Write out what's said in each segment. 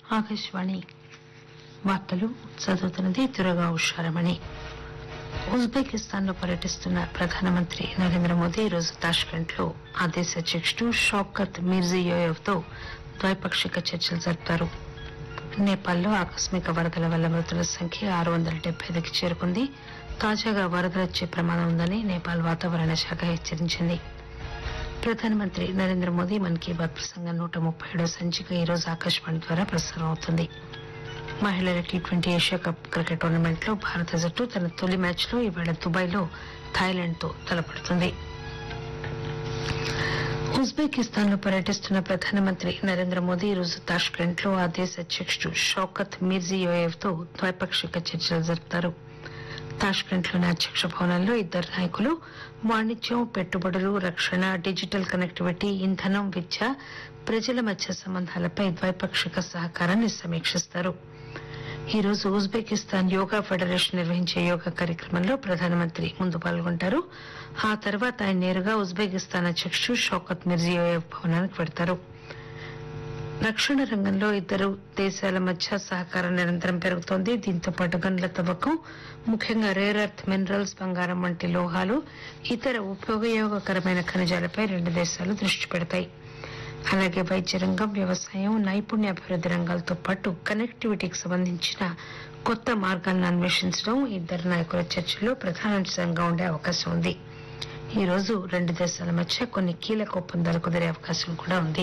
ఆకాశవాణి వార్తలు చదువుతున్నది దురగా ఉషారమణి ఉజ్బెకిస్తాన్ లో పర్యటిస్తున్న ప్రధానమంత్రి నరేంద్ర మోదీ ఈరోజు తాష్కెంట్ లో ఆ దేశ అధ్యక్షుడు షౌకత్ మిర్జియోయెవ్ తో ద్వైపాక్షిక చర్చలు జరుపుతారు నేపాల్లో ఆకస్మిక వరదల వల్ల మృతుల సంఖ్య ఆరు వందల డెబ్బై ఐదుకి చేరుకుంది తాజాగా వరదలు వచ్చే ప్రమాదం ఉందని నేపాల్ వాతావరణ శాఖ హెచ్చరించింది ప్రధానమంత్రి నరేంద్ర మోదీ మన్ కీ బాత్ ప్రసంగం నూట ముప్పై ఏడో సంచిక ఈ రోజు ఆకాశవాణి ద్వారా ప్రసారం అవుతుంది మహిళల T twenty Asia cup cricket tournament లో భారత జట్టు తన తొలి మ్యాచ్ లో ఈవేళ దుబాయ్ లో థాయిలాండ్ తో తలపడుతుంది ఉజ్బెకిస్తాన్ లో పర్యటిస్తున్న ప్రధానమంత్రి నరేంద్ర మోదీ ఈరోజు తాష్కెంట్ లో ఆ దేశ అధ్యక్షుడు షౌకత్ మిర్జియోయేవ్ తో ద్వైపాక్షిక చర్చలు జరుపుతారు తాష్కెంట్ లోని అధ్యక్ష భవనంలో ఇద్దరు నాయకులు వాణిజ్యం పెట్టుబడులు రక్షణ డిజిటల్ కనెక్టివిటీ ఇంధనం విద్య ప్రజల మధ్య సంబంధాలపై ద్వైపాక్షిక సహకారాన్ని సమీక్షిస్తారు ఈ రోజు ఉజ్బెకిస్తాన్ యోగా ఫెడరేషన్ నిర్వహించే యోగా కార్యక్రమంలో ప్రధానమంత్రి ముందు పాల్గొంటారు ఆ తర్వాత ఆయన నేరుగా ఉజ్బెకిస్తాన్ అధ్యక్షుడు షౌకత్ మిర్జియోయేవ్ భవనానికి వెడతారు రక్షణ రంగంలో ఇద్దరు దేశాల మధ్య సహకారం నిరంతరం పెరుగుతోంది దీంతో పాటు గనుల తవ్వకం ముఖ్యంగా రేర్ ఎర్త్ మినరల్స్ బంగారం వంటి లోహాలు ఇతర ఉపయోగకరమైన ఖనిజాలపై రెండు దేశాలు దృష్టి పెడతాయి అలాగే వైద్య రంగం వ్యవసాయం నైపుణ్యాభివృద్ధి రంగాలతో పాటు కనెక్టివిటీకి సంబంధించిన కొత్త మార్గాలను అన్వేషించడం ఇద్దరు నాయకుల చర్చల్లో ప్రధానాంశంగా ఉండే అవకాశం ఉంది ఈ రోజు రెండు దేశాల మధ్య కొన్ని కీలక ఒప్పందాలు కుదిరే అవకాశం కూడా ఉంది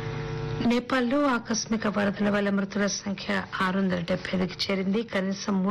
నేపాల్లో ఆకస్మిక వరదల వల్ల మృతుల సంఖ్య ఆరు వందల డెబ్బై ఐదుకి చేరింది కనీసం మూడు